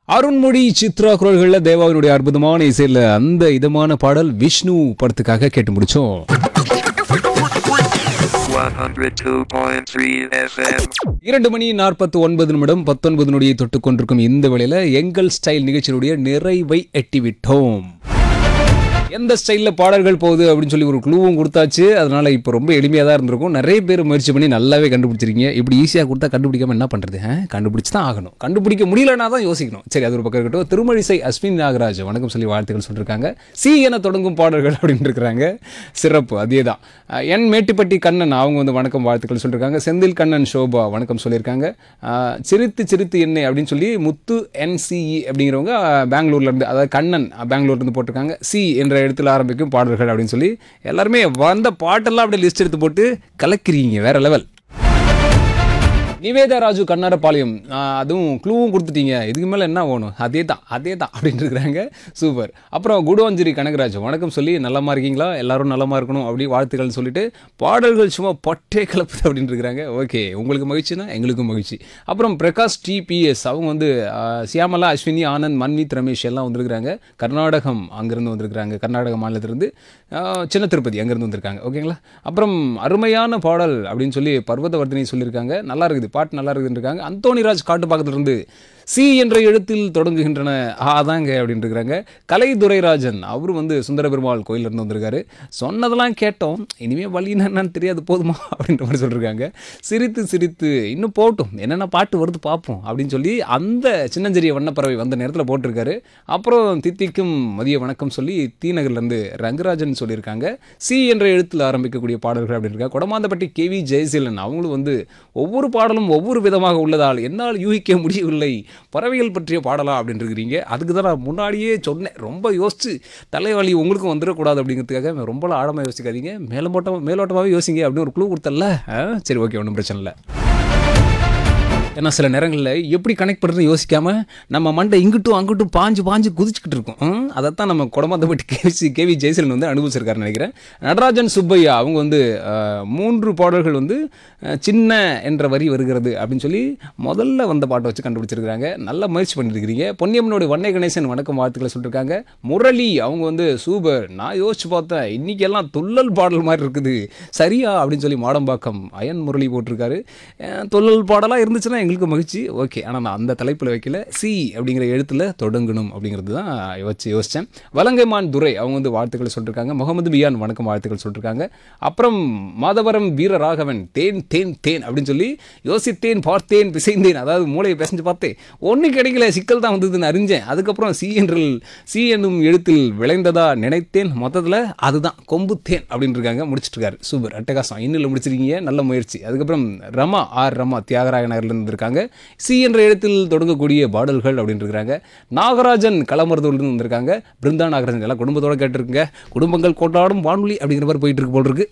அருண்மொழி சித்ரா குரல்களில் தேவாவினுடைய அற்புதமான இசையில் அந்த இதமான பாடல் விஷ்ணு படத்துக்காக கேட்டு முடிச்சோம் 102.3 FM. இரண்டு மணி நாற்பத்தி ஒன்பது நிமிடம் பத்தொன்பது நொடியை தொட்டு கொண்டிருக்கும் இந்த வேளையில எங்கள் ஸ்டைல் நிகழ்ச்சியினுடைய நிறைவை எட்டிவிட்டோம் எந்த ஸ்டைலில் பாடல்கள் போகுது அப்படின்னு சொல்லி ஒரு க்ளூவும் கொடுத்தாச்சு அதனால இப்போ ரொம்ப எளிமையாக தான் இருந்திருக்கும் நிறைய பேர் முயற்சி பண்ணி நல்லாவே கண்டுபிடிச்சிருக்கீங்க இப்படி ஈஸியாக கொடுத்தா கண்டுபிடிக்காம என்ன பண்ணுறது கண்டுபிடிச்சு தான் ஆகணும் கண்டுபிடிக்க முடியலனா தான் யோசிக்கணும் சரி அது ஒரு பக்கம் இருக்கட்டும் திருமழிசை அஸ்வின் நாகராஜ் வணக்கம் சொல்லி வாழ்த்துக்கள் சொல்லியிருக்காங்க சி என தொடங்கும் பாடல்கள் அப்படின்னு இருக்கிறாங்க சிறப்பு அதே தான் என் மேட்டுப்பட்டி கண்ணன் அவங்க வந்து வணக்கம் வாழ்த்துக்கள் சொல்லியிருக்காங்க செந்தில் கண்ணன் சோபா வணக்கம் சொல்லியிருக்காங்க அஹ், சிரித்து சிரித்து என்னை அப்படின்னு சொல்லி முத்து என்சிஇ அப்படிங்கிறவங்க அஹ், பெங்களூர்ல இருந்து அதாவது கண்ணன் அஹ், பெங்களூர்ல இருந்து போட்டிருக்காங்க சி என்ற இடத்துல ஆரம்பிக்கும் பாடல்கள் அப்படின்னு சொல்லி எல்லாருமே வந்த பாட்டெல்லாம் அப்படியே லிஸ்ட் எடுத்து போட்டு கலக்கிறீங்க வேற லெவல் நிவேதா ராஜு கண்ணாரபாளையம் ஆஹ் அதுவும் க்ளூவும் கொடுத்துட்டீங்க இதுக்கு மேலே என்ன வேணும் அதே தான் அதே தான் அப்படின்னு இருக்கிறாங்க சூப்பர் அப்புறம் குடுவாஞ்சேரி கனகராஜ் வணக்கம் சொல்லி நலமா இருக்கீங்களா எல்லாரும் நலமா இருக்கணும் அப்படி வாழ்த்துக்கள் சொல்லிட்டு பாடல்கள் சும்மா பட்டே கலப்புது அப்படின்னு இருக்கிறாங்க ஓகே உங்களுக்கு மகிழ்ச்சினா எங்களுக்கும் மகிழ்ச்சி அப்புறம் பிரகாஷ் டிபிஎஸ் அவங்க வந்து ஆஹ், சியாமலா அஸ்வினி ஆனந்த் மன்வித் ரமேஷ் எல்லாம் வந்திருக்கிறாங்க கர்நாடகம் அங்கேருந்து வந்திருக்கிறாங்க கர்நாடக மாநிலத்திலிருந்து ஆஹ், சின்ன திருப்பதி அங்கேருந்து வந்திருக்காங்க ஓகேங்களா அப்புறம் அருமையான பாடல் அப்படின்னு சொல்லி பர்வதவர்தினி சொல்லியிருக்காங்க நல்லா இருக்குது பாட்டு நல்லா இருக்குதுன்னு இருக்காங்க அந்தோணிராஜ் காட்டுப்பாக்கத்திலிருந்து சி என்ற எழுத்தில் தொடங்குகின்றன ஆ, அதாங்க அப்படின்னு இருக்கிறாங்க கலை துரைராஜன் அவரும் வந்து சுந்தர பெருமாள் கோயில்ல இருந்து வந்திருக்காரு சொன்னதெல்லாம் கேட்டோம் இனிமே வழின்னா என்னன்னு தெரியாது போதுமா அப்படின்ற மாதிரி சொல்லியிருக்காங்க சிரித்து சிரித்து இன்னும் போட்டும் என்னென்ன பாட்டு வருது பார்ப்போம் அப்படின்னு சொல்லி அந்த சின்னஞ்சிறிய வண்ணப்பறவை வந்த நேரத்தில் போட்டிருக்காரு அப்புறம் தித்திக்கும் மதிய வணக்கம் சொல்லி தீநகர்லேருந்து ரங்கராஜன் சொல்லியிருக்காங்க சி என்ற எழுத்தில் ஆரம்பிக்கக்கூடிய பாடல்கள் அப்படின்னு இருக்கா கொடமாந்தப்பட்டி கேவி ஜெயசீலன் அவங்களும் வந்து ஒவ்வொரு பாடலும் ஒவ்வொரு விதமாக உள்ளதால் என்னால் யூகிக்க முடியவில்லை பறவைகள் பற்றிய பாடலா அப்படின்னு இருக்கிறீங்க அதுக்கு தான் நான் முன்னாடியே சொன்னேன் ரொம்ப யோசிச்சு தலைவலி உங்களுக்கும் வந்துடக்கூடாது அப்படிங்கிறதுக்காக ரொம்ப ஆழமாக யோசிக்காதீங்க மேலோட்டமாக மேலோட்டமாகவே யோசிங்க அப்படின்னு ஒரு க்ளூ கொடுத்தல ஆ, சரி ஓகே ஒன்றும் பிரச்சனை இல்லை ஏன்னா சில நேரங்களில் எப்படி கனெக்ட் பண்ணுறது யோசிக்காம நம்ம மண்டை இங்கிட்டும் அங்கிட்டும் பாஞ்சு பாஞ்சு குதிச்சுக்கிட்டு இருக்கோம் ம், அதைத்தான் நம்ம குடமாந்தப்பட்டி கேவி கேவி ஜெயசீலன் வந்து அனுபவிச்சிருக்காருன்னு நினைக்கிறேன் நடராஜன் சுப்பையா அவங்க வந்து அஹ், மூன்று பாடல்கள் வந்து அஹ், சின்ன என்ற வரி வருகிறது அப்படின்னு சொல்லி முதல்ல வந்த பாட்டை வச்சு கண்டுபிடிச்சிருக்காங்க நல்ல முயற்சி பண்ணியிருக்கிறீங்க பொன்னியம்மனோட வண்ணை கணேசன் வணக்கம் வாழ்த்துக்களை சொல்லியிருக்காங்க முரளி அவங்க வந்து சூப்பர் நான் யோசிச்சு பார்த்தேன் இன்னைக்கு எல்லாம் துள்ளல் பாடல் மாதிரி இருக்குது சரியா அப்படின்னு சொல்லி மாடம்பாக்கம் அயன் முரளி போட்டிருக்காரு அஹ், துள்ளல் பாடலாக இருந்துச்சுன்னா எங்களுக்கு மகிழ்ச்சி ஓகே ஆனால் நான் அந்த தலைப்பில் வைக்கல சி அப்படிங்கிற எழுத்தில் தொடங்கணும் அப்படிங்கிறது தான் வச்சு யோசித்தேன் வலங்கைமான் துரை அவங்க வந்து வாழ்த்துக்கள் சொல்லியிருக்காங்க முகமது பியான் வணக்கம் வாழ்த்துக்கள் சொல்லியிருக்காங்க அப்புறம் மாதவரம் வீரராகவன் தேன் தேன் தேன் அப்படின்னு சொல்லி யோசித்தேன் பார்த்தேன் பிசைந்தேன் அதாவது மூளையை பிசைஞ்சு பார்த்தேன் ஒன்றும் கிடைக்கல சிக்கல் தான் வந்ததுன்னு அறிஞ்சேன் அதுக்கப்புறம் சி என்றில் சி என்னும் எழுத்தில் விளைந்ததா நினைத்தேன் மொத்தத்தில் அதுதான் கொம்பு தேன் அப்படின்னு இருக்காங்க முடிச்சிட்டு இருக்காரு சூப்பர் அட்டகாசம் இன்னில் முடிச்சிருக்கீங்க நல்ல முயற்சி அதுக்கப்புறம் ரமா ஆர் ரமா தியாகராய நகர்லேருந்து இருக்காங்க சி என்ற எழுத்தில் தொடங்கக்கூடிய பாடல்கள் அப்படின்னு இருக்கிறாங்க நாகராஜன் களமருதூர்லேருந்து வந்திருக்காங்க பிருந்தா நாகராஜன் எல்லாம் குடும்பத்தோட கேட்டிருக்குங்க குடும்பங்கள் கொண்டாடும் வானொலி அப்படிங்கிற மாதிரி போயிட்டு இருக்கு போல் இருக்கு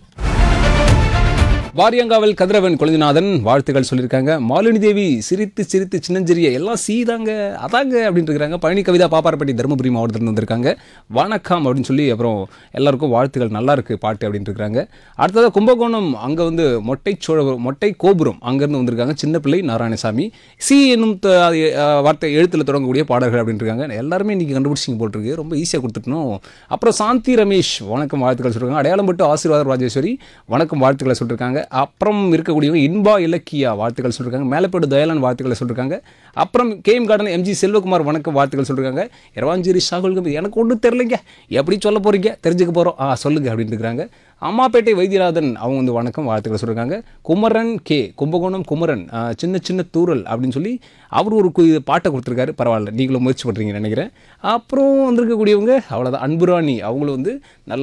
வாரியங்காவல் கதிரவன் குழந்தைநாதன் வாழ்த்துக்கள் சொல்லியிருக்காங்க மாலினி தேவி சிரித்து சிரித்து சின்னஞ்சிறிய எல்லாம் சீதாங்க அதாங்க அப்படின்னு இருக்கிறாங்க பழனி கவிதா பாப்பாரப்பட்டி தருமபுரி மாவட்டத்திலிருந்து வந்திருக்காங்க வணக்கம் அப்படின்னு சொல்லி அப்புறம் எல்லாருக்கும் வாழ்த்துக்கள் நல்லா இருக்கு பாட்டு அப்படின்னு இருக்கிறாங்க அடுத்ததாக கும்பகோணம் அங்கே வந்து மொட்டை சோழ மொட்டை கோபுரம் அங்கேருந்து வந்திருக்காங்க சின்ன பிள்ளை நாராயணசாமி சி என்னும் த- அஹ் வார்த்தை எழுத்தில் தொடங்கக்கூடிய பாடல்கள் அப்படின்னு இருக்காங்க எல்லாருமே இன்னைக்கு கண்டுபிடிச்சிங்க போட்டிருக்கு ரொம்ப ஈஸியாக கொடுத்துட்டணும் அப்புறம் சாந்தி ரமேஷ் வணக்கம் வாழ்த்துக்கள் சொல்லிருக்காங்க அடையாளம் பட்டு ஆசீர்வாதம் ராஜேஸ்வரி வணக்கம் வாழ்த்துக்களை சொல்லியிருக்காங்க அப்புறம் இருக்கக்கூடியவங்க இன்பா இலக்கியா வாழ்த்துக்கள் சொல்லியிருக்காங்க மேலப்பேடு தயாளன் வாழ்த்துக்களை சொல்லியிருக்காங்க அப்புறம் கேம் கார்டன் எம்ஜி செல்வகுமார் வணக்கம் வாழ்த்துக்கள் சொல்லியிருக்காங்க இரவாஞ்சேரி சாகுல் கம்பி எனக்கு ஒன்றும் தெரிலைங்க எப்படி சொல்ல போறீங்க தெரிஞ்சுக்க போகிறோம் ஆ சொல்லுங்க அப்படின்னு இருக்கிறாங்க அம்மாப்பேட்டை வைத்தியநாதன் அவங்க வந்து வணக்கம் வாழ்த்துக்களை சொல்லியிருக்காங்க குமரன் கே கும்பகோணம் குமரன் ஆ, சின்ன சின்ன தூரல் அப்படின்னு சொல்லி அவர் ஒரு கு- பாட்டை கொடுத்துருக்காரு பரவாயில்ல நீங்களும் முயற்சி பண்ணுறீங்கன்னு நினைக்கிறேன் அப்புறம் வந்திருக்கக்கூடியவங்க அவ்வளோதான் அன்புராணி அவங்களும் வந்து நல்ல